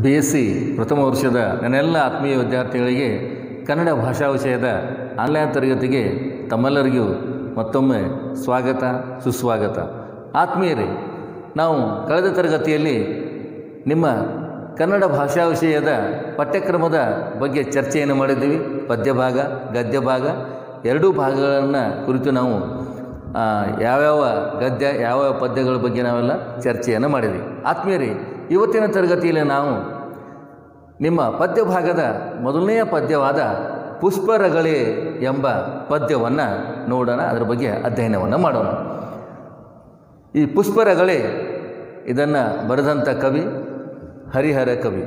B S C ಪ್ರಥಮ ವರ್ಷದ ನನ್ನೆಲ್ಲ ಆತ್ಮೀಯ ವಿದ್ಯಾರ್ಥಿಗಳಿಗೆ ಕನ್ನಡ ಭಾಷಾ ವಿಷಯದ ಆನ್ಲೈನ್ ತರಗತಿಗೆ ತಮ್ಮೆಲ್ಲರಿಗೂ ಮತ್ತೊಮ್ಮೆ ಸ್ವಾಗತ ಸುಸ್ವಾಗತ ಆತ್ಮೀಯರೇ ನಾವು ಕಳೆದ ತರಗತಿಯಲ್ಲಿ ನಿಮ್ಮ ಕನ್ನಡ ಭಾಷಾ ವಿಷಯದ ಪಠ್ಯಕ್ರಮದ ಬಗ್ಗೆ ಚರ್ಚೆಯನ್ನು ಮಾಡಿದ್ದೀವಿ ಪದ್ಯ ಭಾಗ ಗದ್ಯ ಭಾಗ ಎರಡೂ ಭಾಗಗಳನ್ನು ಕುರಿತು ನಾವು ಆ, ಯಾವ್ಯಾವ ಗದ್ಯ ಯಾವ್ಯಾವ ಪದ್ಯಗಳ ಬಗ್ಗೆ ನಾವೆಲ್ಲ ಚರ್ಚೆಯನ್ನು ಮಾಡಿದ್ವಿ ಆತ್ಮೀಯರೇ ಇವತ್ತಿನ ತರಗತಿಯಲ್ಲಿ ನಾವು ನಿಮ್ಮ ಪದ್ಯ ಭಾಗದ ಮೊದಲನೆಯ ಪದ್ಯವಾದ ಪುಷ್ಪರಗಳೇ ಎಂಬ ಪದ್ಯವನ್ನು ನೋಡೋಣ ಅದರ ಬಗ್ಗೆ ಅಧ್ಯಯನವನ್ನು ಮಾಡೋಣ ಈ ಪುಷ್ಪರಗಳೇ ಇದನ್ನು ಬರೆದಂಥ ಕವಿ ಹರಿಹರ ಕವಿ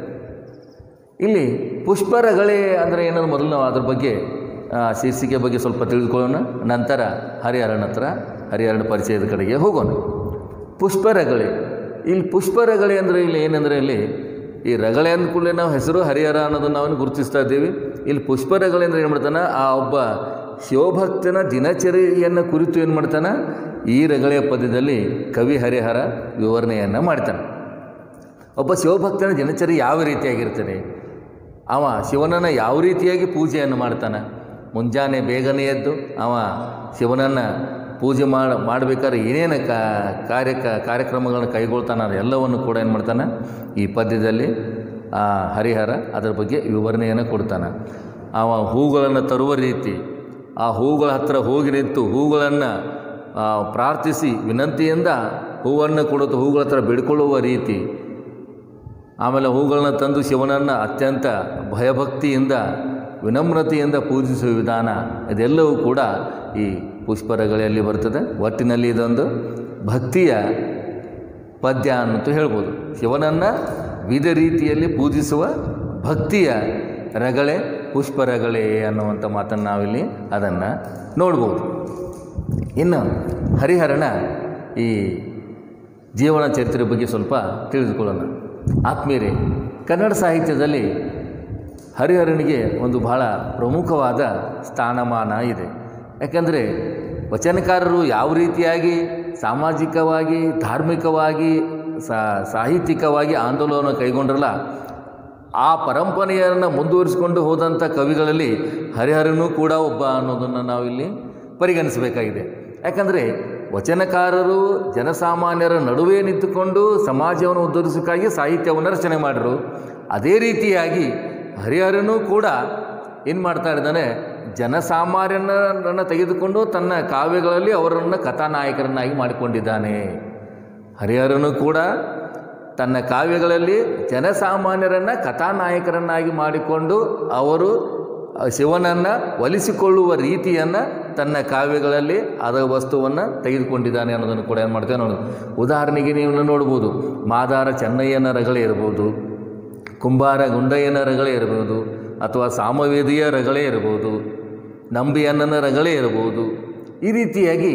ಇಲ್ಲಿ ಪುಷ್ಪರಗಳೇ ಅಂದರೆ ಏನದು ಮೊದಲು ನಾವು ಅದ್ರ ಬಗ್ಗೆ ಆ, ಶೀರ್ಷಿಕೆ ಬಗ್ಗೆ ಸ್ವಲ್ಪ ತಿಳಿದುಕೊಳ್ಳೋಣ ನಂತರ ಹರಿಹರನ ಹತ್ರ ಹರಿಹರನ ಪರಿಚಯದ ಕಡೆಗೆ ಹೋಗೋಣ ಪುಷ್ಪರಗಳೆ ಇಲ್ಲಿ ಪುಷ್ಪರಗಳೆ ಅಂದರೆ ಇಲ್ಲಿ ಏನಂದರೆ ಇಲ್ಲಿ ಈ ರಗಳೆ ಅಂದ ಕೂಡಲೇ ನಾವು ಹೆಸರು ಹರಿಹರ ಅನ್ನೋದನ್ನು ನಾವು ಗುರುತಿಸ್ತಾ ಇದ್ದೀವಿ ಇಲ್ಲಿ ಪುಷ್ಪರಗಳೆ ಅಂದರೆ ಏನು ಮಾಡ್ತಾನೆ ಆ ಒಬ್ಬ ಶಿವಭಕ್ತನ ದಿನಚರಿಯನ್ನು ಕುರಿತು ಏನು ಮಾಡ್ತಾನೆ ಈ ರಗಳೆಯ ಪದ್ಯದಲ್ಲಿ ಕವಿ ಹರಿಹರ ವಿವರಣೆಯನ್ನು ಮಾಡ್ತಾನೆ ಒಬ್ಬ ಶಿವಭಕ್ತನ ದಿನಚರಿ ಯಾವ ರೀತಿಯಾಗಿರ್ತದೆ ಅವ ಶಿವನನ್ನು ಯಾವ ರೀತಿಯಾಗಿ ಪೂಜೆಯನ್ನು ಮಾಡ್ತಾನೆ ಮುಂಜಾನೆ ಬೇಗನೆ ಎದ್ದು ಅವ ಶಿವನನ್ನು ಪೂಜೆ ಮಾಡಿ ಮಾಡಬೇಕಾದ್ರೆ ಏನೇನು ಕಾ ಕಾರ್ಯ ಕಾರ್ಯಕ್ರಮಗಳನ್ನು ಕೈಗೊಳ್ತಾನೆ ಎಲ್ಲವನ್ನು ಕೂಡ ಏನು ಮಾಡ್ತಾನೆ ಈ ಪದ್ಯದಲ್ಲಿ ಆ ಹರಿಹರ ಅದರ ಬಗ್ಗೆ ವಿವರಣೆಯನ್ನು ಕೊಡ್ತಾನೆ ಅವ ಹೂಗಳನ್ನು ತರುವ ರೀತಿ ಆ ಹೂಗಳ ಹತ್ತಿರ ಹೋಗಿ ನಿಂತು ಹೂಗಳನ್ನು ಆ, ಪ್ರಾರ್ಥಿಸಿ ವಿನಂತಿಯಿಂದ ಹೂವನ್ನು ಕೊಡುತ್ತ ಹೂಗಳ ಹತ್ರ ಬಿಡ್ಕೊಳ್ಳುವ ರೀತಿ ಆಮೇಲೆ ಹೂಗಳನ್ನ ತಂದು ಶಿವನನ್ನು ಅತ್ಯಂತ ಭಯಭಕ್ತಿಯಿಂದ ವಿನಮ್ರತೆಯಿಂದ ಪೂಜಿಸುವ ವಿಧಾನ ಇದೆಲ್ಲವೂ ಕೂಡ ಈ ಪುಷ್ಪರಗಳಲ್ಲಿ ಬರ್ತದೆ ಒಟ್ಟಿನಲ್ಲಿ ಇದೊಂದು ಭಕ್ತಿಯ ಪದ್ಯ ಅನ್ನಂತೂ ಹೇಳ್ಬೋದು ಶಿವನನ್ನು ವಿಧ ರೀತಿಯಲ್ಲಿ ಪೂಜಿಸುವ ಭಕ್ತಿಯ ರಗಳೆ ಪುಷ್ಪರಗಳೆ ಅನ್ನುವಂಥ ಮಾತನ್ನು ನಾವಿಲ್ಲಿ ಅದನ್ನು ನೋಡ್ಬೋದು ಇನ್ನು ಹರಿಹರನ ಈ ಜೀವನ ಚರಿತ್ರೆ ಬಗ್ಗೆ ಸ್ವಲ್ಪ ತಿಳಿದುಕೊಳ್ಳೋಣ ಆತ್ಮೀಯರೇ ಕನ್ನಡ ಸಾಹಿತ್ಯದಲ್ಲಿ ಹರಿಹರನಿಗೆ ಒಂದು ಬಹಳ ಪ್ರಮುಖವಾದ ಸ್ಥಾನಮಾನ ಇದೆ ಯಾಕಂದರೆ ವಚನಕಾರರು ಯಾವ ರೀತಿಯಾಗಿ ಸಾಮಾಜಿಕವಾಗಿ ಧಾರ್ಮಿಕವಾಗಿ ಸಾ- ಸಾಹಿತ್ಯಿಕವಾಗಿ ಆಂದೋಲನ ಕೈಗೊಂಡ್ರಲ್ಲ ಆ ಪರಂಪರೆಯನ್ನು ಮುಂದುವರಿಸಿಕೊಂಡು ಹೋದಂಥ ಕವಿಗಳಲ್ಲಿ ಹರಿಹರನೂ ಕೂಡ ಒಬ್ಬ ಅನ್ನೋದನ್ನು ನಾವಿಲ್ಲಿ ಪರಿಗಣಿಸಬೇಕಾಗಿದೆ ಯಾಕಂದರೆ ವಚನಕಾರರು ಜನಸಾಮಾನ್ಯರ ನಡುವೆ ನಿಂತುಕೊಂಡು ಸಮಾಜವನ್ನು ಉದ್ಧರಿಸೋಕ್ಕಾಗಿ ಸಾಹಿತ್ಯವನ್ನು ರಚನೆ ಮಾಡಿದರು ಅದೇ ರೀತಿಯಾಗಿ ಹರಿಹರನೂ ಕೂಡ ಏನು ಮಾಡ್ತಾ ಇದ್ದಾನೆ ಜನಸಾಮಾನ್ಯರನ್ನು ತೆಗೆದುಕೊಂಡು ತನ್ನ ಕಾವ್ಯಗಳಲ್ಲಿ ಅವರನ್ನು ಕಥಾನಾಯಕರನ್ನಾಗಿ ಮಾಡಿಕೊಂಡಿದ್ದಾನೆ ಹರಿಹರನು ಕೂಡ ತನ್ನ ಕಾವ್ಯಗಳಲ್ಲಿ ಜನಸಾಮಾನ್ಯರನ್ನು ಕಥಾನಾಯಕರನ್ನಾಗಿ ಮಾಡಿಕೊಂಡು ಅವರು ಶಿವನನ್ನು ಒಲಿಸಿಕೊಳ್ಳುವ ರೀತಿಯನ್ನು ತನ್ನ ಕಾವ್ಯಗಳಲ್ಲಿ ಅದರ ವಸ್ತುವನ್ನು ತೆಗೆದುಕೊಂಡಿದ್ದಾನೆ ಅನ್ನೋದನ್ನು ಕೂಡ ಏನು ಮಾಡ್ತೇವೆ ನೋಡಿ ಉದಾಹರಣೆಗೆ ನೀವು ನೋಡ್ಬೋದು ಮಾದಾರ ಚೆನ್ನಯ್ಯನ ರಗಳೆ ಇರ್ಬೋದು ಕುಂಬಾರ ಗುಂಡಯ್ಯನ ರಗಳೆ ಇರ್ಬೋದು ಅಥವಾ ಸಾಮವೇದಿಯ ರಗಳೆ ಇರ್ಬೋದು ನಂಬಿಯಣ್ಣನ ರಗಳೆ ಇರ್ಬೋದು ಈ ರೀತಿಯಾಗಿ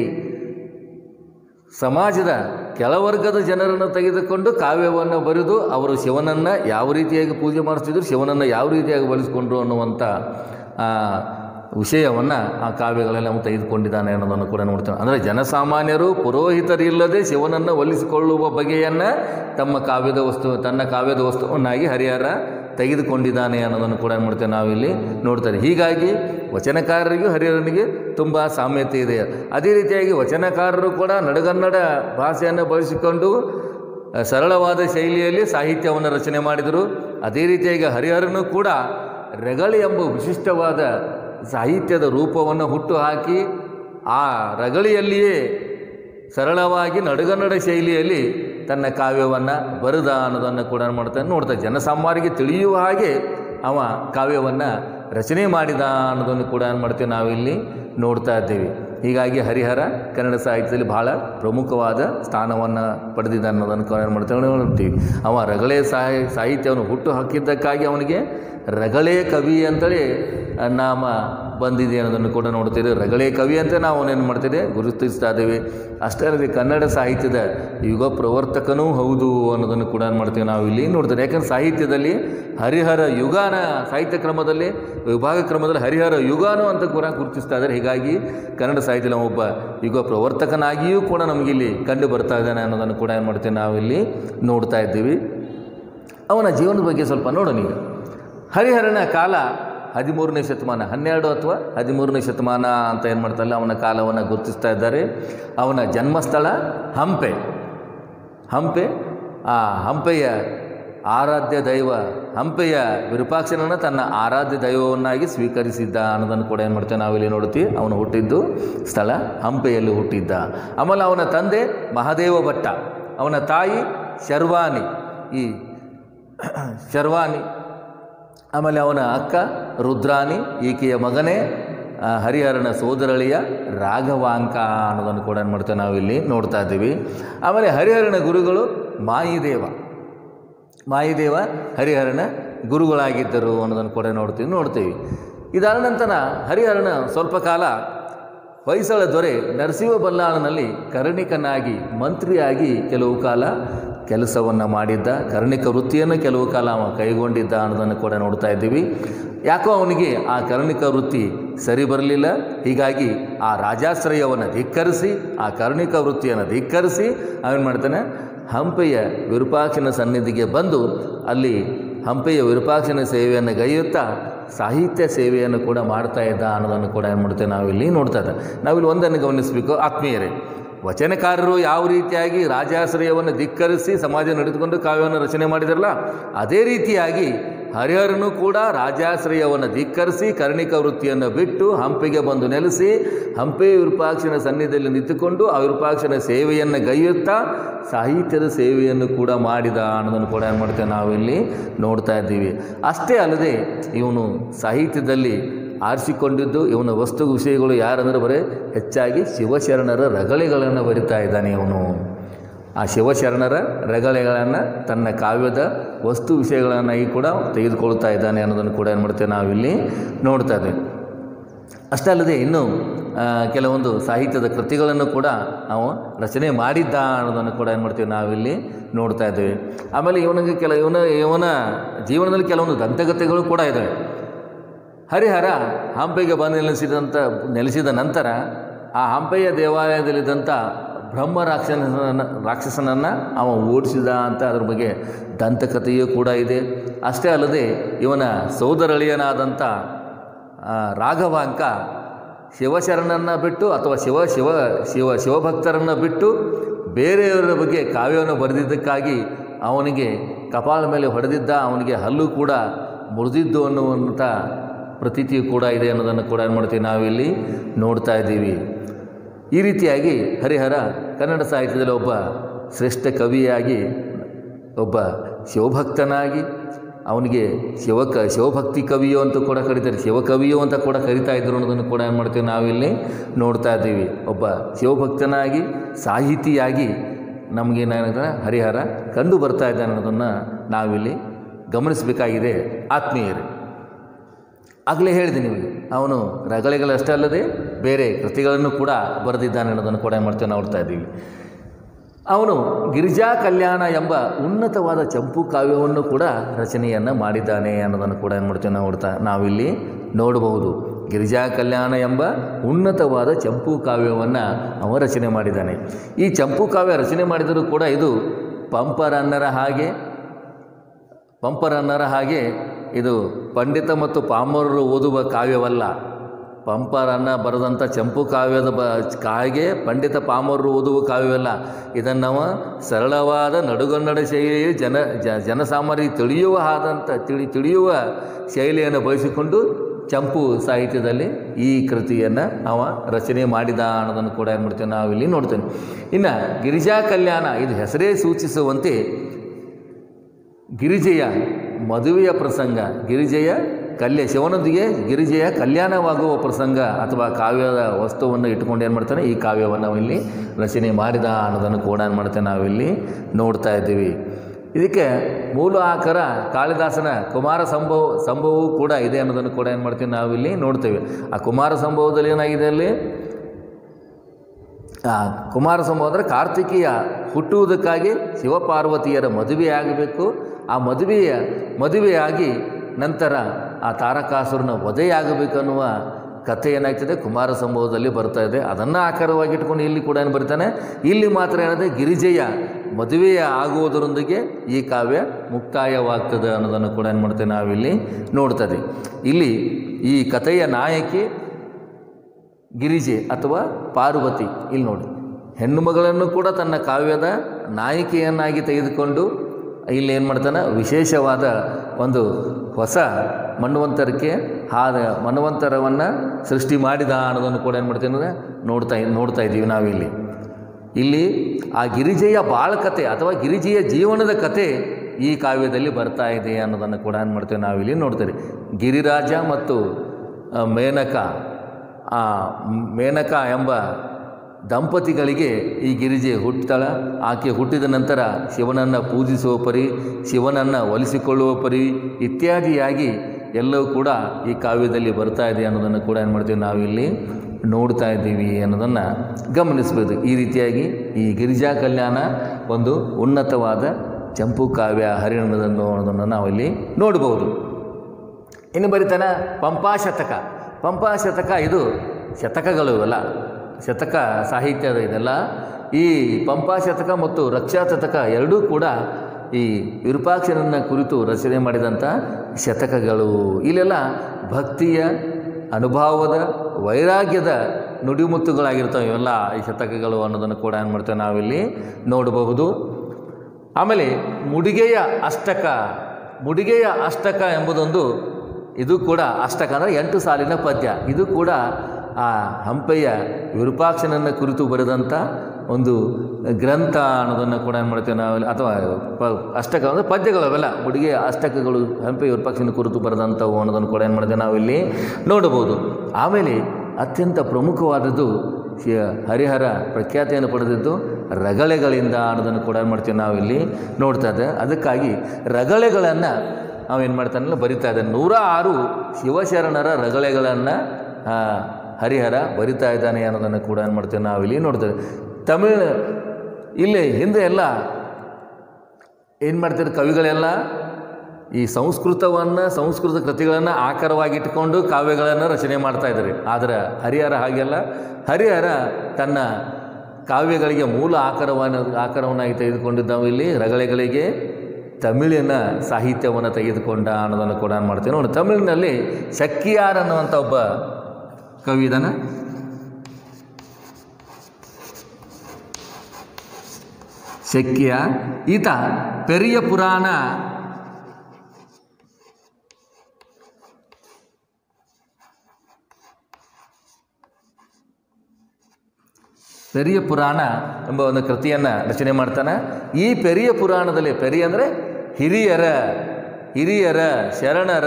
ಸಮಾಜದ ಕೆಳವರ್ಗದ ಜನರನ್ನು ತೆಗೆದುಕೊಂಡು ಕಾವ್ಯವನ್ನು ಬರೆದು ಅವರು ಶಿವನನ್ನು ಯಾವ ರೀತಿಯಾಗಿ ಪೂಜೆ ಮಾಡಿಸ್ತಿದ್ರು ಶಿವನನ್ನು ಯಾವ ರೀತಿಯಾಗಿ ಬಳಸಿಕೊಂಡ್ರು ಅನ್ನುವಂಥ ಆ, ವಿಷಯವನ್ನು ಆ ಕಾವ್ಯಗಳಲ್ಲಿ ಅವನು ತೆಗೆದುಕೊಂಡಿದ್ದಾನೆ ಅನ್ನೋದನ್ನು ಕೂಡ ನೋಡ್ತಾನೆ ಅಂದರೆ ಜನಸಾಮಾನ್ಯರು ಪುರೋಹಿತರಿಲ್ಲದೆ ಶಿವನನ್ನು ಒಲಿಸಿಕೊಳ್ಳುವ ಬಗೆಯನ್ನು ತಮ್ಮ ಕಾವ್ಯದ ವಸ್ತು ತನ್ನ ಕಾವ್ಯದ ವಸ್ತುವನ್ನಾಗಿ ಹರಿಹರ ತೆಗೆದುಕೊಂಡಿದ್ದಾನೆ ಅನ್ನೋದನ್ನು ಕೂಡ ಏನು ಮಾಡ್ತೇವೆ ನಾವಿಲ್ಲಿ ನೋಡ್ತಾರೆ ಹೀಗಾಗಿ ವಚನಕಾರರಿಗೂ ಹರಿಹರನಿಗೆ ತುಂಬ ಸಾಮ್ಯತೆ ಇದೆ ಅದೇ ರೀತಿಯಾಗಿ ವಚನಕಾರರು ಕೂಡ ನಡುಗನ್ನಡ ಭಾಷೆಯನ್ನು ಬಳಸಿಕೊಂಡು ಅ, ಸರಳವಾದ ಶೈಲಿಯಲ್ಲಿ ಸಾಹಿತ್ಯವನ್ನು ರಚನೆ ಮಾಡಿದರು ಅದೇ ರೀತಿಯಾಗಿ ಹರಿಹರನು ಕೂಡ ರಗಳಿ ಎಂಬ ವಿಶಿಷ್ಟವಾದ ಸಾಹಿತ್ಯದ ರೂಪವನ್ನು ಹುಟ್ಟು ಹಾಕಿ ಆ ರಗಳಿಯಲ್ಲಿಯೇ ಸರಳವಾಗಿ ನಡುಗನ್ನಡ ಶೈಲಿಯಲ್ಲಿ ತನ್ನ ಕಾವ್ಯವನ್ನು ಬರೆದ ಅನ್ನೋದನ್ನು ಕೂಡ ಏನ್ ಮಾಡ್ತಾನೆ ನೋಡ್ತಾ ಜನಸಾಮಾನ್ಯರಿಗೆ ತಿಳಿಯುವ ಹಾಗೆ ಅವ ಕಾವ್ಯವನ್ನು ರಚನೆ ಮಾಡಿದ ಅನ್ನೋದನ್ನು ಕೂಡ ಏನು ಮಾಡ್ತೀವಿ ನಾವಿಲ್ಲಿ ನೋಡ್ತಾ ಇದ್ದೇವೆ ಹೀಗಾಗಿ ಹರಿಹರ ಕನ್ನಡ ಸಾಹಿತ್ಯದಲ್ಲಿ ಬಹಳ ಪ್ರಮುಖವಾದ ಸ್ಥಾನವನ್ನು ಪಡೆದಿದ್ದ ಅನ್ನೋದನ್ನು ಕೂಡ ಏನು ಮಾಡ್ತೇವೆ ನೋಡ್ತೀವಿ ಅವ ರಗಳೆ ಸಾಹಿ ಸಾಹಿತ್ಯವನ್ನು ಹುಟ್ಟು ಹಾಕಿದ್ದಕ್ಕಾಗಿ ಅವನಿಗೆ ರಗಳೆ ಕವಿ ಅಂತೇಳಿ ನಾಮ ಬಂದಿದೆ ಅನ್ನೋದನ್ನು ಕೂಡ ನೋಡ್ತೀವಿ ರಗಳೆ ಕವಿ ಅಂತ ನಾವು ಅವನೇನು ಮಾಡ್ತೀವಿ ಗುರುತಿಸ್ತಾ ಇದ್ದೇವೆ ಅಷ್ಟೇ ಅಲ್ಲದೆ ಕನ್ನಡ ಸಾಹಿತ್ಯದ ಯುಗ ಪ್ರವರ್ತಕನೂ ಹೌದು ಅನ್ನೋದನ್ನು ಕೂಡ ಏನು ಮಾಡ್ತೀವಿ ನಾವು ಇಲ್ಲಿ ನೋಡ್ತೀವಿ ಯಾಕಂದ್ರೆ ಸಾಹಿತ್ಯದಲ್ಲಿ ಹರಿಹರ ಯುಗಾನ ಸಾಹಿತ್ಯ ಕ್ರಮದಲ್ಲಿ ವಿಭಾಗ ಕ್ರಮದಲ್ಲಿ ಹರಿಹರ ಯುಗಾನು ಅಂತ ಕೂಡ ಗುರುತಿಸ್ತಾ ಇದ್ದಾರೆ ಹೀಗಾಗಿ ಕನ್ನಡ ಸಾಹಿತ್ಯದಲ್ಲಿ ಒಬ್ಬ ಯುಗ ಪ್ರವರ್ತಕನಾಗಿಯೂ ಕೂಡ ನಮಗಿಲ್ಲಿ ಕಂಡು ಬರ್ತಾ ಇದ್ದಾನೆ ಅನ್ನೋದನ್ನು ಕೂಡ ಏನು ಮಾಡ್ತೀವಿ ನಾವಿಲ್ಲಿ ನೋಡ್ತಾ ಇದ್ದೀವಿ ಅವನ ಜೀವನದ ಬಗ್ಗೆ ಸ್ವಲ್ಪ ನೋಡೋಣ ಈಗ ಹರಿಹರನ ಕಾಲ ಹದಿಮೂರನೇ ಶತಮಾನ ಹನ್ನೆರಡು ಅಥವಾ ಹದಿಮೂರನೇ ಶತಮಾನ ಅಂತ ಏನು ಮಾಡ್ತಾರಲ್ಲ ಅವನ ಕಾಲವನ್ನು ಗುರುತಿಸ್ತಾ ಇದ್ದಾರೆ ಅವನ ಜನ್ಮಸ್ಥಳ ಹಂಪೆ ಹಂಪೆ ಆ ಹಂಪೆಯ ಆರಾಧ್ಯ ದೈವ ಹಂಪೆಯ ವಿರೂಪಾಕ್ಷನನ್ನು ತನ್ನ ಆರಾಧ್ಯ ದೈವವನ್ನಾಗಿ ಸ್ವೀಕರಿಸಿದ್ದ ಅನ್ನೋದನ್ನು ಕೂಡ ಏನು ಮಾಡ್ತೇವೆ ನಾವಿಲ್ಲಿ ನೋಡ್ತೀವಿ ಅವನು ಹುಟ್ಟಿದ್ದು ಸ್ಥಳ ಹಂಪೆಯಲ್ಲಿ ಹುಟ್ಟಿದ್ದ ಆಮೇಲೆ ಅವನ ತಂದೆ ಮಹಾದೇವ ಭಟ್ಟ ಅವನ ತಾಯಿ ಶರ್ವಾನಿ ಈ ಶರ್ವಾನಿ ಆಮೇಲೆ ಅವನ ಅಕ್ಕ ರುದ್ರಾಣಿ ಈಕೆಯ ಮಗನೇ ಆ, ಹರಿಹರನ ಸೋದರಳಿಯ ರಾಘವಾಂಕ ಅನ್ನೋದನ್ನು ಕೂಡ ಏನು ಮಾಡ್ತೇವೆ ನಾವಿಲ್ಲಿ ನೋಡ್ತಾ ಇದ್ದೀವಿ ಆಮೇಲೆ ಹರಿಹರನ ಗುರುಗಳು ಮಾಯಿದೇವ ಮಾಯಿದೇವ ಹರಿಹರನ ಗುರುಗಳಾಗಿದ್ದರು ಅನ್ನೋದನ್ನು ಕೂಡ ನೋಡ್ತೀವಿ ನೋಡ್ತೀವಿ ಇದಾದ ನಂತರ ಹರಿಹರನ ಸ್ವಲ್ಪ ಕಾಲ ಹೊಯ್ಸಳ ದೊರೆ ನರಸಿಂಹ ಬಲ್ಲಾಳನಲ್ಲಿ ಕರ್ಣಿಕನಾಗಿ ಮಂತ್ರಿಯಾಗಿ ಕೆಲವು ಕಾಲ ಕೆಲಸವನ್ನು ಮಾಡಿದ್ದ ಕರ್ಣಿಕ ವೃತ್ತಿಯನ್ನು ಕೆಲವು ಕಾಲ ಅವ ಕೈಗೊಂಡಿದ್ದ ಅನ್ನೋದನ್ನು ಕೂಡ ನೋಡ್ತಾ ಇದ್ದೀವಿ ಯಾಕೋ ಅವನಿಗೆ ಆ ಕರ್ಣಿಕ ವೃತ್ತಿ ಸರಿ ಬರಲಿಲ್ಲ ಹೀಗಾಗಿ ಆ ರಾಜಾಶ್ರಯವನ್ನು ಧಿಕ್ಕರಿಸಿ ಆ ಕರ್ಣಿಕ ವೃತ್ತಿಯನ್ನು ಧಿಕ್ಕರಿಸಿ ಅವನು ಮಾಡ್ತಾನೆ ಹಂಪೆಯ ವಿರೂಪಾಕ್ಷನ ಸನ್ನಿಧಿಗೆ ಬಂದು ಅಲ್ಲಿ ಹಂಪೆಯ ವಿರೂಪಾಕ್ಷನ ಸೇವೆಯನ್ನು ಗೈಯುತ್ತಾ ಸಾಹಿತ್ಯ ಸೇವೆಯನ್ನು ಕೂಡ ಮಾಡ್ತಾ ಇದ್ದ ಅನ್ನೋದನ್ನು ಕೂಡ ಏನು ಮಾಡ್ತೇವೆ ನಾವಿಲ್ಲಿ ನೋಡ್ತಾ ಇದ್ದ ನಾವಿಲ್ಲಿ ಒಂದನ್ನು ಗಮನಿಸಬೇಕು ಆತ್ಮೀಯರೇ ವಚನಕಾರರು ಯಾವ ರೀತಿಯಾಗಿ ರಾಜಾಶ್ರಯವನ್ನು ಧಿಕ್ಕರಿಸಿ ಸಮಾಜ ನಡೆದುಕೊಂಡು ಕಾವ್ಯವನ್ನು ರಚನೆ ಮಾಡಿದಾರಲ್ಲ ಅದೇ ರೀತಿಯಾಗಿ ಹರಿಹರನು ಕೂಡ ರಾಜಾಶ್ರಯವನ್ನು ಧಿಕ್ಕರಿಸಿ ಕರ್ಣಿಕ ವೃತ್ತಿಯನ್ನು ಬಿಟ್ಟು ಹಂಪಿಗೆ ಬಂದು ನೆಲೆಸಿ ಹಂಪೆ ವಿರೂಪಾಕ್ಷನ ಸನ್ನಿಧಿಯಲ್ಲಿ ನಿಂತುಕೊಂಡು ಆ ವಿರೂಪಾಕ್ಷನ ಸೇವೆಯನ್ನು ಗೈಯುತ್ತಾ ಸಾಹಿತ್ಯದ ಸೇವೆಯನ್ನು ಕೂಡ ಮಾಡಿದ ಅನ್ನೋದನ್ನು ಕೂಡ ಏನು ಮಾಡ್ತೇವೆ ನಾವಿಲ್ಲಿ ನೋಡ್ತಾ ಇದ್ದೀವಿ ಅಷ್ಟೇ ಅಲ್ಲದೆ ಇವನು ಸಾಹಿತ್ಯದಲ್ಲಿ ಆರಿಸಿಕೊಂಡಿದ್ದು ಇವನ ವಸ್ತು ವಿಷಯಗಳು ಯಾರಂದ್ರೆ ಬರೀ ಹೆಚ್ಚಾಗಿ ಶಿವಶರಣರ ರಗಳೆಗಳನ್ನು ಬರಿತಾ ಇದ್ದಾನೆ ಇವನು ಆ ಶಿವಶರಣರ ರಗಳೆಗಳನ್ನು ತನ್ನ ಕಾವ್ಯದ ವಸ್ತು ವಿಷಯಗಳನ್ನು ಈ ಕೂಡ ತೆಗೆದುಕೊಳ್ತಾ ಇದ್ದಾನೆ ಅನ್ನೋದನ್ನು ಕೂಡ ಏನು ಮಾಡ್ತೇವೆ ನಾವಿಲ್ಲಿ ನೋಡ್ತಾ ಇದ್ದೇವೆ ಅಷ್ಟೇ ಅಲ್ಲದೆ ಇನ್ನು ಆ, ಕೆಲವೊಂದು ಸಾಹಿತ್ಯದ ಕೃತಿಗಳನ್ನು ಕೂಡ ನಾವು ರಚನೆ ಮಾಡಿದ್ದ ಅನ್ನೋದನ್ನು ಕೂಡ ಏನು ಮಾಡ್ತೀವಿ ನಾವಿಲ್ಲಿ ನೋಡ್ತಾ ಇದ್ದೇವೆ ಆಮೇಲೆ ಇವನಿಗೆ ಕೆಲ ಇವನ ಇವನ ಜೀವನದಲ್ಲಿ ಕೆಲವೊಂದು ದಂತಗತೆಗಳು ಕೂಡ ಇದ್ದಾವೆ ಹರಿಹರ ಹಂಪೆಗೆ ಬಂದು ನೆಲೆಸಿದಂಥ ನೆಲೆಸಿದ ನಂತರ ಆ ಹಂಪೆಯ ದೇವಾಲಯದಲ್ಲಿದ್ದಂಥ ಬ್ರಹ್ಮ ರಾಕ್ಷಸನ ರಾಕ್ಷಸನನ್ನು ಅವ ಓಡಿಸಿದ ಅಂತ ಅದ್ರ ಬಗ್ಗೆ ದಂತಕಥೆಯೂ ಕೂಡ ಇದೆ ಅಷ್ಟೇ ಅಲ್ಲದೆ ಇವನ ಸೋದರಳಿಯನಾದಂಥ ಆ, ರಾಘವಾಂಕ ಶಿವಶರಣನ್ನು ಬಿಟ್ಟು ಅಥವಾ ಶಿವ ಶಿವ ಶಿವ ಶಿವಭಕ್ತರನ್ನು ಬಿಟ್ಟು ಬೇರೆಯವರ ಬಗ್ಗೆ ಕಾವ್ಯವನ್ನು ಬರೆದಿದ್ದಕ್ಕಾಗಿ ಅವನಿಗೆ ಕಪಾಲ ಮೇಲೆ ಹೊಡೆದಿದ್ದ ಅವನಿಗೆ ಹಲ್ಲು ಕೂಡ ಮುರಿದಿದ್ದು ಅನ್ನುವಂಥ ಪ್ರತೀತಿಯು ಕೂಡ ಇದೆ ಅನ್ನೋದನ್ನು ಕೂಡ ಏನು ಮಾಡ್ತೀವಿ ನಾವಿಲ್ಲಿ ನೋಡ್ತಾ ಇದ್ದೀವಿ ಈ ರೀತಿಯಾಗಿ ಹರಿಹರ ಕನ್ನಡ ಸಾಹಿತ್ಯದಲ್ಲಿ ಒಬ್ಬ ಶ್ರೇಷ್ಠ ಕವಿಯಾಗಿ ಒಬ್ಬ ಶಿವಭಕ್ತನಾಗಿ ಅವನಿಗೆ ಶಿವಕ ಶಿವಭಕ್ತಿ ಕವಿಯೋ ಅಂತ ಕೂಡ ಕರೀತಾರೆ ಶಿವಕವಿಯೋ ಅಂತ ಕೂಡ ಕರಿತಾ ಇದ್ರು ಅನ್ನೋದನ್ನು ಕೂಡ ಏನು ಮಾಡ್ತೀವಿ ನಾವಿಲ್ಲಿ ನೋಡ್ತಾ ಇದ್ದೀವಿ ಒಬ್ಬ ಶಿವಭಕ್ತನಾಗಿ ಸಾಹಿತಿಯಾಗಿ ನಮಗೇನಾಗಿದೆ ಹರಿಹರ ಕಂಡು ಬರ್ತಾ ಇದ್ದಾನೆ ಅನ್ನೋದನ್ನು ನಾವಿಲ್ಲಿ ಗಮನಿಸಬೇಕಾಗಿದೆ ಆತ್ಮೀಯರೇ ಆಗಲೇ ಹೇಳಿದೆ ನಿಮಗೆ ಅವನು ರಗಳೆಗಳಷ್ಟೇ ಅಲ್ಲದೆ ಬೇರೆ ಕೃತಿಗಳನ್ನು ಕೂಡ ಬರೆದಿದ್ದಾನೆ ಅನ್ನೋದನ್ನು ಕೂಡ ಏನು ಮಾಡ್ತೇವೆ ನೋಡ್ತಾ ಇದ್ದೀವಿ ಅವನು ಗಿರಿಜಾ ಕಲ್ಯಾಣ ಎಂಬ ಉನ್ನತವಾದ ಚಂಪು ಕಾವ್ಯವನ್ನು ಕೂಡ ರಚನೆಯನ್ನು ಮಾಡಿದ್ದಾನೆ ಅನ್ನೋದನ್ನು ಕೂಡ ಏನು ಮಾಡ್ತೇವೆ ನಾವು ನೋಡ್ತಾ ನಾವಿಲ್ಲಿ ನೋಡಬಹುದು ಗಿರಿಜಾ ಕಲ್ಯಾಣ ಎಂಬ ಉನ್ನತವಾದ ಚಂಪು ಕಾವ್ಯವನ್ನು ಅವ ರಚನೆ ಮಾಡಿದ್ದಾನೆ ಈ ಚಂಪು ಕಾವ್ಯ ರಚನೆ ಮಾಡಿದರೂ ಕೂಡ ಇದು ಪಂಪರನ್ನರ ಹಾಗೆ ಪಂಪರನ್ನರ ಹಾಗೆ ಇದು ಪಂಡಿತ ಮತ್ತು ಪಾಮರರು ಓದುವ ಕಾವ್ಯವಲ್ಲ ಪಂಪರನ್ನ ಬರೆದಂಥ ಚಂಪು ಕಾವ್ಯದ ಬ ಕಾಗೆ ಪಂಡಿತ ಪಾಮರರು ಓದುವ ಕಾವ್ಯವಲ್ಲ ಇದನ್ನು ನಾವು ಸರಳವಾದ ನಡುಗನ್ನಡ ಶೈಲಿಯಲ್ಲಿ ಜನ ಜ ಜನಸಾಮಾನ್ಯರಿಗೆ ತಿಳಿಯುವ ಆದಂಥ ತಿಳಿ ತಿಳಿಯುವ ಶೈಲಿಯನ್ನು ಬಳಸಿಕೊಂಡು ಚಂಪು ಸಾಹಿತ್ಯದಲ್ಲಿ ಈ ಕೃತಿಯನ್ನು ಅವ ರಚನೆ ಮಾಡಿದ ಅನ್ನೋದನ್ನು ಕೂಡ ಏನು ಮಾಡ್ತೇವೆ ನಾವಿಲ್ಲಿ ನೋಡ್ತೇವೆ ಇನ್ನು ಗಿರಿಜಾ ಕಲ್ಯಾಣ ಇದು ಹೆಸರೇ ಸೂಚಿಸುವಂತೆ ಗಿರಿಜೆಯ ಮದುವೆಯ ಪ್ರಸಂಗ ಗಿರಿಜೆಯ ಕಲ್ಯ ಶಿವನೊಂದಿಗೆ ಗಿರಿಜೆಯ ಕಲ್ಯಾಣವಾಗುವ ಪ್ರಸಂಗ ಅಥವಾ ಕಾವ್ಯದ ವಸ್ತುವನ್ನು ಇಟ್ಕೊಂಡು ಏನು ಮಾಡ್ತಾನೆ ಈ ಕಾವ್ಯವನ್ನು ಇಲ್ಲಿ ರಚನೆ ಮಾಡಿದ ಅನ್ನೋದನ್ನು ಕೂಡ ಏನು ಮಾಡ್ತೇವೆ ನಾವಿಲ್ಲಿ ನೋಡ್ತಾ ಇದ್ದೀವಿ ಇದಕ್ಕೆ ಮೂಲ ಆಕಾರ ಕಾಳಿದಾಸನ ಕುಮಾರ ಸಂಭವ ಸಂಭವವೂ ಕೂಡ ಇದೆ ಅನ್ನೋದನ್ನು ಕೂಡ ಏನು ಮಾಡ್ತೀವಿ ನಾವಿಲ್ಲಿ ನೋಡ್ತೇವೆ ಆ ಕುಮಾರ ಸಂಭವದಲ್ಲಿ ಏನಾಗಿದೆ ಅಲ್ಲಿ ಆ ಕುಮಾರ ಸಂಭವ ಅಂದರೆ ಕಾರ್ತಿಕೀಯ ಹುಟ್ಟುವುದಕ್ಕಾಗಿ ಶಿವಪಾರ್ವತಿಯರ ಮದುವೆಯಾಗಬೇಕು ಆ ಮದುವೆಯ ಮದುವೆಯಾಗಿ ನಂತರ ಆ ತಾರಕಾಸುರನ ವಧೆಯಾಗಬೇಕನ್ನುವ ಕಥೆ ಏನಾಗ್ತದೆ ಕುಮಾರ ಸಂಭವದಲ್ಲಿ ಬರ್ತಾ ಇದೆ ಅದನ್ನು ಆಕಾರವಾಗಿ ಇಟ್ಕೊಂಡು ಇಲ್ಲಿ ಕೂಡ ಏನು ಬರ್ತಾನೆ ಇಲ್ಲಿ ಮಾತ್ರ ಏನಿದೆ ಗಿರಿಜೆಯ ಮದುವೆ ಆಗುವುದರೊಂದಿಗೆ ಈ ಕಾವ್ಯ ಮುಕ್ತಾಯವಾಗ್ತದೆ ಅನ್ನೋದನ್ನು ಕೂಡ ಏನು ಮಾಡ್ತೇವೆ ನಾವಿಲ್ಲಿ ನೋಡ್ತದೆ ಇಲ್ಲಿ ಈ ಕಥೆಯ ನಾಯಕಿ ಗಿರಿಜೆ ಅಥವಾ ಪಾರ್ವತಿ ಇಲ್ಲಿ ನೋಡಿ ಹೆಣ್ಣು ಮಗಳನ್ನು ಕೂಡ ತನ್ನ ಕಾವ್ಯದ ನಾಯಕಿಯನ್ನಾಗಿ ತೆಗೆದುಕೊಂಡು ಇಲ್ಲಿ ಏನು ಮಾಡ್ತಾನೆ ವಿಶೇಷವಾದ ಒಂದು ಹೊಸ ಮನ್ವಂತರಕ್ಕೆ ಹಾದ ಮನ್ವಂತರವನ್ನು ಸೃಷ್ಟಿ ಮಾಡಿದ ಅನ್ನೋದನ್ನು ಕೂಡ ಏನು ಮಾಡ್ತೀವಿ ಅಂದರೆ ನೋಡ್ತಾ ನೋಡ್ತಾ ಇದ್ದೀವಿ ನಾವಿಲ್ಲಿ ಇಲ್ಲಿ ಆ ಗಿರಿಜೆಯ ಬಾಳಕತೆ ಅಥವಾ ಗಿರಿಜೆಯ ಜೀವನದ ಕತೆ ಈ ಕಾವ್ಯದಲ್ಲಿ ಬರ್ತಾ ಇದೆ ಅನ್ನೋದನ್ನು ಕೂಡ ಏನು ಮಾಡ್ತೇವೆ ನಾವಿಲ್ಲಿ ನೋಡ್ತೇವೆ ಗಿರಿರಾಜ ಮತ್ತು ಆ, ಮೇನಕ ಆ ಮೇನಕ ಎಂಬ ದಂಪತಿಗಳಿಗೆ ಈ ಗಿರಿಜೆ ಹುಟ್ಟುತ್ತಾಳ ಆಕೆ ಹುಟ್ಟಿದ ನಂತರ ಶಿವನನ್ನು ಪೂಜಿಸುವ ಪರಿ ಶಿವನನ್ನು ಒಲಿಸಿಕೊಳ್ಳುವ ಪರಿ ಇತ್ಯಾದಿಯಾಗಿ ಎಲ್ಲವೂ ಕೂಡ ಈ ಕಾವ್ಯದಲ್ಲಿ ಬರ್ತಾ ಇದೆ ಅನ್ನೋದನ್ನು ಕೂಡ ಏನು ಮಾಡ್ತೀವಿ ನಾವಿಲ್ಲಿ ನೋಡ್ತಾ ಇದ್ದೀವಿ ಅನ್ನೋದನ್ನು ಗಮನಿಸಬಹುದು ಈ ರೀತಿಯಾಗಿ ಈ ಗಿರಿಜಾ ಕಲ್ಯಾಣ ಒಂದು ಉನ್ನತವಾದ ಚಂಪು ಕಾವ್ಯ ಹರಿಣದನ್ನು ಅನ್ನೋದನ್ನು ನಾವಿಲ್ಲಿ ನೋಡಬಹುದು ಇನ್ನು ಬರಿತಾನ ಪಂಪಾ ಶತಕ ಪಂಪಾ ಶತಕ ಇದು ಶತಕಗಳು ಇವೆಲ್ಲ ಶತಕ ಸಾಹಿತ್ಯದ ಇದೆಲ್ಲ ಈ ಪಂಪಾ ಶತಕ ಮತ್ತು ರಕ್ಷಾ ಶತಕ ಎರಡೂ ಕೂಡ ಈ ವಿರೂಪಾಕ್ಷರನ್ನ ಕುರಿತು ರಚನೆ ಮಾಡಿದಂಥ ಶತಕಗಳು ಇಲ್ಲೆಲ್ಲ ಭಕ್ತಿಯ ಅನುಭವದ ವೈರಾಗ್ಯದ ನುಡಿಮುತ್ತುಗಳಾಗಿರ್ತವೆ ಇವೆಲ್ಲ ಈ ಶತಕಗಳು ಅನ್ನೋದನ್ನು ಕೂಡ ಏನು ಮಾಡ್ತೇವೆ ನಾವಿಲ್ಲಿ ನೋಡಬಹುದು ಆಮೇಲೆ ಮುಡಿಗೆಯ ಅಷ್ಟಕ ಮುಡಿಗೆಯ ಅಷ್ಟಕ ಎಂಬುದೊಂದು ಇದು ಕೂಡ ಅಷ್ಟಕ ಅಂದರೆ ಎಂಟು ಸಾಲಿನ ಪದ್ಯ ಇದು ಕೂಡ ಆ ಹಂಪೆಯ ವಿರೂಪಾಕ್ಷನನ್ನು ಕುರಿತು ಬರೆದಂಥ ಒಂದು ಗ್ರಂಥ ಅನ್ನೋದನ್ನು ಕೂಡ ಏನು ಮಾಡ್ತೇವೆ ನಾವು ಅಥವಾ ಪ ಅಷ್ಟಕ ಅಂದರೆ ಪದ್ಯಗಳು ಅವೆಲ್ಲ ಮುಡಿಗೆಯ ಅಷ್ಟಕಗಳು ಹಂಪೆ ವಿರೂಪಾಕ್ಷನ ಕುರಿತು ಬರೆದಂಥವು ಅನ್ನೋದನ್ನು ಕೂಡ ಏನು ಮಾಡ್ತೇವೆ ನಾವಿಲ್ಲಿ ನೋಡಬಹುದು ಆಮೇಲೆ ಅತ್ಯಂತ ಪ್ರಮುಖವಾದದ್ದು ಶಿ- ಹರಿಹರ ಪ್ರಖ್ಯಾತಿಯನ್ನು ಪಡೆದಿದ್ದು ರಗಳೆಗಳಿಂದ ಅನ್ನೋದನ್ನು ಕೂಡ ಏನು ಮಾಡ್ತೀವಿ ನಾವಿಲ್ಲಿ ನೋಡ್ತಾ ಇದ್ದೆ ಅದಕ್ಕಾಗಿ ರಗಳೆಗಳನ್ನು ನಾವೇನು ಮಾಡ್ತಾನಲ್ಲ ಬರಿತಾ ಇದ್ದಾನೆ ನೂರ ಆರು ಶಿವಶರಣರ ರಗಳೆಗಳನ್ನು ಹರಿಹರ ಬರಿತಾ ಇದ್ದಾನೆ ಅನ್ನೋದನ್ನು ಕೂಡ ಏನು ಮಾಡ್ತೀವಿ ನಾವಿಲ್ಲಿ ನೋಡ್ತೇವೆ ತಮಿಳು ಇಲ್ಲಿ ಹಿಂದೆ ಎಲ್ಲ ಏನು ಮಾಡ್ತಾರೆ ಕವಿಗಳೆಲ್ಲ ಈ ಸಂಸ್ಕೃತವನ್ನು ಸಂಸ್ಕೃತ ಕೃತಿಗಳನ್ನು ಆಕಾರವಾಗಿಟ್ಟುಕೊಂಡು ಕಾವ್ಯಗಳನ್ನು ರಚನೆ ಮಾಡ್ತಾ ಇದ್ದಾರೆ ಆದರೆ ಹರಿಹರ ಹಾಗೆಲ್ಲ ಹರಿಹರ ತನ್ನ ಕಾವ್ಯಗಳಿಗೆ ಮೂಲ ಆಕಾರವನ್ನು ಆಕಾರವನ್ನಾಗಿ ತೆಗೆದುಕೊಂಡಿದ್ದಾವೆ ಇಲ್ಲಿ ರಗಳೆಗಳಿಗೆ ತಮಿಳಿನ ಸಾಹಿತ್ಯವನ್ನು ತೆಗೆದುಕೊಂಡ ಅನ್ನೋದನ್ನು ಕೂಡ ನಾನು ಮಾಡ್ತೀನಿ ನೋಡಿ ತಮಿಳಿನಲ್ಲಿ ಶಕ್ಕಿಯಾರ್ ಅನ್ನುವಂಥ ಒಬ್ಬ ಕವಿ ಇದ್ದಾನೆ ಶಕ್ಯ ಈತ ಪೆರಿಯ ಪುರಾಣ ಪೆರಿಯ ಪುರಾಣ ಎಂಬ ಒಂದು ಕೃತಿಯನ್ನು ರಚನೆ ಮಾಡ್ತಾನೆ ಈ ಪೆರಿಯ ಪುರಾಣದಲ್ಲಿ ಪೆರಿ ಅಂದರೆ ಹಿರಿಯರ ಹಿರಿಯರ ಶರಣರ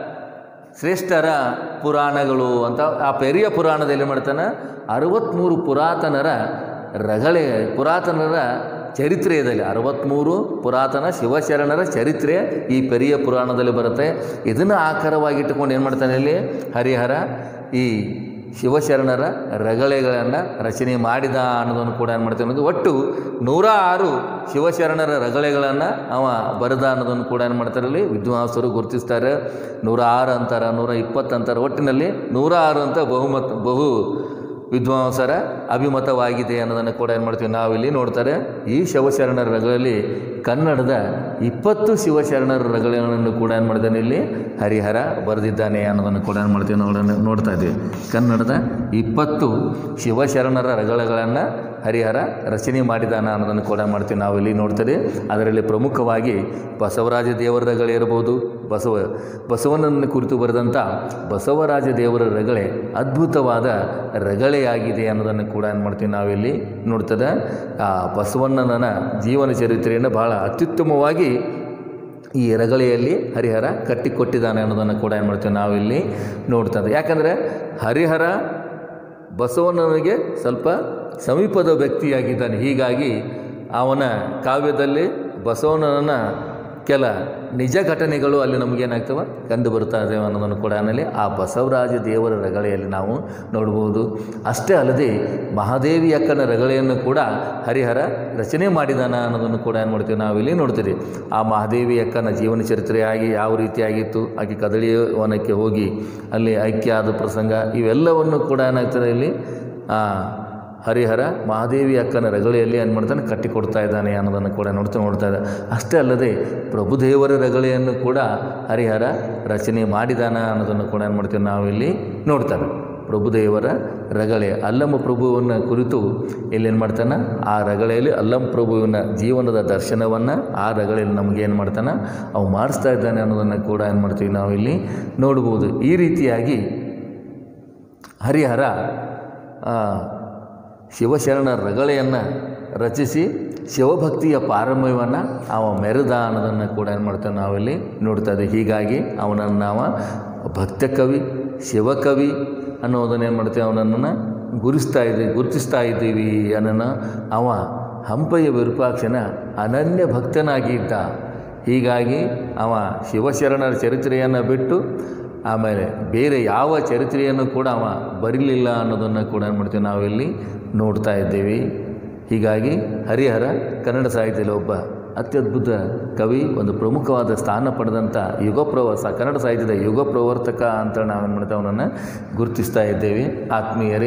ಶ್ರೇಷ್ಠರ ಪುರಾಣಗಳು ಅಂತ ಆ ಪೆರಿಯ ಪುರಾಣದಲ್ಲಿ ಮಾಡ್ತಾನೆ ಅರವತ್ತ್ಮೂರು ಪುರಾತನರ ರಗಳೆ ಪುರಾತನರ ಚರಿತ್ರೆ ಇದರಲ್ಲಿ ಅರವತ್ತ್ಮೂರು ಪುರಾತನ ಶಿವಶರಣರ ಚರಿತ್ರೆ ಈ ಪೆರಿಯ ಪುರಾಣದಲ್ಲಿ ಬರುತ್ತೆ ಇದನ್ನು ಆಕಾರವಾಗಿಟ್ಟುಕೊಂಡು ಏನು ಮಾಡ್ತಾನೆ ಇಲ್ಲಿ ಹರಿಹರ ಈ ಶಿವಶರಣರ ರಗಳೆಗಳನ್ನು ರಚನೆ ಮಾಡಿದ ಅನ್ನೋದನ್ನು ಕೂಡ ಏನು ಮಾಡ್ತೇವೆ ಅನ್ನೋದು ಒಟ್ಟು ನೂರ ಆರು ಶಿವಶರಣರ ರಗಳೆಗಳನ್ನು ಅವ ಬರೆದ ಅನ್ನೋದನ್ನು ಕೂಡ ಏನು ಮಾಡ್ತಾರೆ ಇಲ್ಲಿ ವಿದ್ವಾಂಸರು ಗುರುತಿಸ್ತಾರೆ ನೂರ ಆರು ಅಂತಾರೆ ನೂರ ಇಪ್ಪತ್ತು ಅಂತಾರೆ ಒಟ್ಟಿನಲ್ಲಿ ನೂರ ಆರು ಅಂತ ಬಹುಮತ ಬಹು ವಿದ್ವಾಂಸರ ಅಭಿಮತವಾಗಿದೆ ಅನ್ನೋದನ್ನು ಕೂಡ ಏನು ಮಾಡ್ತೀವಿ ನಾವಿಲ್ಲಿ ನೋಡ್ತಾರೆ ಈ ಶಿವಶರಣರ ರಗಳಲ್ಲಿ ಕನ್ನಡದ ಇಪ್ಪತ್ತು ಶಿವಶರಣರ ರಗಳನ್ನು ಕೂಡ ಏನು ಮಾಡಿದ್ದಾನೆ ಇಲ್ಲಿ ಹರಿಹರ ಬರೆದಿದ್ದಾನೆ ಅನ್ನೋದನ್ನು ಕೂಡ ಏನು ಮಾಡ್ತೀವಿ ನೋಡ ನೋಡ್ತಾ ಇದ್ದೀವಿ ಕನ್ನಡದ ಇಪ್ಪತ್ತು ಶಿವಶರಣರ ರಗಳೆಗಳನ್ನು ಹರಿಹರ ರಚನೆ ಮಾಡಿದಾನ ಅನ್ನೋದನ್ನು ಕೂಡ ಮಾಡ್ತೀವಿ ನಾವಿಲ್ಲಿ ನೋಡ್ತೇವೆ ಅದರಲ್ಲಿ ಪ್ರಮುಖವಾಗಿ ಬಸವರಾಜ ದೇವರ ರಗಳೆ ಇರ್ಬೋದು ಬಸವ ಬಸವನನ್ನು ಕುರಿತು ಬರೆದಂಥ ಬಸವರಾಜ ದೇವರ ರಗಳೆ ಅದ್ಭುತವಾದ ರಗಳೆಯಾಗಿದೆ ಅನ್ನೋದನ್ನು ಕೂಡ ಏನು ಮಾಡ್ತೀವಿ ನಾವಿಲ್ಲಿ ನೋಡ್ತದೆ ಆ ಬಸವಣ್ಣನ ಜೀವನ ಚರಿತ್ರೆಯನ್ನು ಬಹಳ ಅತ್ಯುತ್ತಮವಾಗಿ ಈ ರಗಳೆಯಲ್ಲಿ ಹರಿಹರ ಕಟ್ಟಿಕೊಟ್ಟಿದ್ದಾನೆ ಅನ್ನೋದನ್ನು ಕೂಡ ಏನು ಮಾಡ್ತೀವಿ ನಾವಿಲ್ಲಿ ನೋಡ್ತದೆ ಯಾಕಂದರೆ ಹರಿಹರ ಬಸವಣ್ಣನಿಗೆ ಸ್ವಲ್ಪ ಸಮೀಪದ ವ್ಯಕ್ತಿಯಾಗಿದ್ದಾನೆ ಹೀಗಾಗಿ ಅವನ ಕಾವ್ಯದಲ್ಲಿ ಬಸವಣ್ಣನ ಕೆಲ ನಿಜ ಘಟನೆಗಳು ಅಲ್ಲಿ ನಮಗೇನಾಗ್ತವೆ ಕಂಡು ಬರ್ತಾ ಇದ್ದೇವೆ ಅನ್ನೋದನ್ನು ಕೂಡ ಆಮೇಲೆ ಆ ಬಸವರಾಜ ದೇವರ ರಗಳೆಯಲ್ಲಿ ನಾವು ನೋಡ್ಬೋದು ಅಷ್ಟೇ ಅಲ್ಲದೆ ಮಹಾದೇವಿ ಅಕ್ಕನ ರಗಳೆಯನ್ನು ಕೂಡ ಹರಿಹರ ರಚನೆ ಮಾಡಿದಾನ ಅನ್ನೋದನ್ನು ಕೂಡ ಏನು ಮಾಡ್ತೀವಿ ನಾವಿಲ್ಲಿ ನೋಡ್ತೀವಿ ಆ ಮಹಾದೇವಿ ಅಕ್ಕನ ಜೀವನ ಚರಿತ್ರೆಯಾಗಿ ಯಾವ ರೀತಿಯಾಗಿತ್ತು ಆಕೆ ಕದಳಿ ವನಕ್ಕೆ ಹೋಗಿ ಅಲ್ಲಿ ಐಕ್ಯ ಆದ ಪ್ರಸಂಗ ಇವೆಲ್ಲವನ್ನು ಕೂಡ ಏನಾಗ್ತದೆ ಇಲ್ಲಿ ಆ ಹರಿಹರ ಮಹಾದೇವಿ ಅಕ್ಕನ ರಗಳೆಯಲ್ಲಿ ಏನು ಮಾಡ್ತಾನೆ ಕಟ್ಟಿಕೊಡ್ತಾ ಇದ್ದಾನೆ ಅನ್ನೋದನ್ನು ಕೂಡ ನೋಡ್ತಾ ನೋಡ್ತಾ ಇದ್ದ ಅಷ್ಟೇ ಅಲ್ಲದೆ ಪ್ರಭುದೇವರ ರಗಳೆಯನ್ನು ಕೂಡ ಹರಿಹರ ರಚನೆ ಮಾಡಿದಾನ ಅನ್ನೋದನ್ನು ಕೂಡ ಏನು ಮಾಡ್ತೀವಿ ನಾವಿಲ್ಲಿ ನೋಡ್ತಾರೆ ಪ್ರಭುದೇವರ ರಗಳೆ ಅಲ್ಲಮ್ಮ ಪ್ರಭುವನ್ನು ಕುರಿತು ಇಲ್ಲೇನು ಮಾಡ್ತಾನೆ ಆ ರಗಳೆಯಲ್ಲಿ ಅಲ್ಲಮ್ಮ ಪ್ರಭುವಿನ ಜೀವನದ ದರ್ಶನವನ್ನು ಆ ರಗಳೆಯಲ್ಲಿ ನಮಗೆ ಏನು ಮಾಡ್ತಾನೆ ಅವು ಮಾಡಿಸ್ತಾ ಇದ್ದಾನೆ ಅನ್ನೋದನ್ನು ಕೂಡ ಏನು ಮಾಡ್ತೀವಿ ನಾವಿಲ್ಲಿ ನೋಡ್ಬೋದು ಈ ರೀತಿಯಾಗಿ ಹರಿಹರ ಆ, ಶಿವಶರಣ ರಗಳೆಯನ್ನು ರಚಿಸಿ ಶಿವಭಕ್ತಿಯ ಪಾರಮ್ಯವನ್ನು ಅವ ಮೆರೆದ ಅನ್ನೋದನ್ನು ಕೂಡ ಏನು ಮಾಡ್ತೇವೆ ನಾವಿಲ್ಲಿ ನೋಡ್ತಾ ಇದ್ದೀವಿ ಹೀಗಾಗಿ ಅವನನ್ನು ನಾವು ಭಕ್ತ ಕವಿ ಶಿವಕವಿ ಅನ್ನೋದನ್ನು ಏನು ಮಾಡ್ತೇವೆ ಅವನನ್ನು ಗುರುಸ್ತಾ ಇದ್ದೀವಿ ಗುರುತಿಸ್ತಾ ಇದ್ದೀವಿ ಅನ್ನೋನ ಅವ ಹಂಪೆಯ ವಿರೂಪಾಕ್ಷನ ಅನನ್ಯ ಭಕ್ತನಾಗಿ ಇದ್ದ ಹೀಗಾಗಿ ಅವ ಶಿವಶರಣರ ಚರಿತ್ರೆಯನ್ನು ಬಿಟ್ಟು ಆಮೇಲೆ ಬೇರೆ ಯಾವ ಚರಿತ್ರೆಯನ್ನು ಕೂಡ ಅವ ಬರೀಲಿಲ್ಲ ಅನ್ನೋದನ್ನು ಕೂಡ ಏನು ಮಾಡ್ತೀವಿ ನಾವಿಲ್ಲಿ ನೋಡ್ತಾ ಇದ್ದೀವಿ ಹೀಗಾಗಿ ಹರಿಹರ ಕನ್ನಡ ಸಾಹಿತ್ಯದಲ್ಲಿ ಒಬ್ಬ ಅತ್ಯದ್ಭುತ ಕವಿ ಒಂದು ಪ್ರಮುಖವಾದ ಸ್ಥಾನ ಪಡೆದಂಥ ಯುಗ ಪ್ರವಾಸ ಕನ್ನಡ ಸಾಹಿತ್ಯದ ಯುಗ ಪ್ರವರ್ತಕ ಅಂತ ನಾವೇನು ಮಾಡ್ತೇವೆ ಅವನನ್ನು ಗುರುತಿಸ್ತಾ ಇದ್ದೇವೆ ಆತ್ಮೀಯರೇ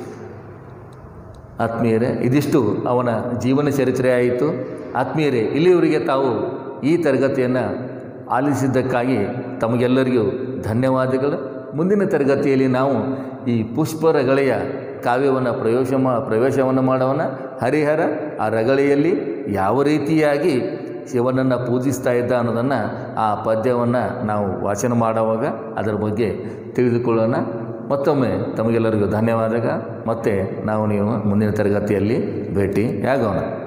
ಆತ್ಮೀಯರೇ ಇದಿಷ್ಟು ಅವನ ಜೀವನ ಚರಿತ್ರೆ ಆಯಿತು ಆತ್ಮೀಯರೇ ಇಲ್ಲಿಯವರೆಗೆ ತಾವು ಈ ತರಗತಿಯನ್ನು ಆಲಿಸಿದ್ದಕ್ಕಾಗಿ ತಮಗೆಲ್ಲರಿಗೂ ಧನ್ಯವಾದಗಳು ಮುಂದಿನ ತರಗತಿಯಲ್ಲಿ ನಾವು ಈ ಪುಷ್ಪರಗಳೆಯ ಕಾವ್ಯವನ್ನು ಪ್ರವೇಶ ಮಾ ಪ್ರವೇಶವನ್ನು ಮಾಡೋಣ ಹರಿಹರ ಆ ರಗಳೆಯಲ್ಲಿ ಯಾವ ರೀತಿಯಾಗಿ ಶಿವನನ್ನು ಪೂಜಿಸ್ತಾ ಇದ್ದ ಅನ್ನೋದನ್ನು ಆ ಪದ್ಯವನ್ನು ನಾವು ವಾಚನ ಮಾಡುವಾಗ ಅದರ ಬಗ್ಗೆ ತಿಳಿದುಕೊಳ್ಳೋಣ ಮತ್ತೊಮ್ಮೆ ತಮಗೆಲ್ಲರಿಗೂ ಧನ್ಯವಾದಗ ಮತ್ತೆ ನಾವು ನೀವು ಮುಂದಿನ ತರಗತಿಯಲ್ಲಿ ಭೇಟಿ ಆಗೋಣ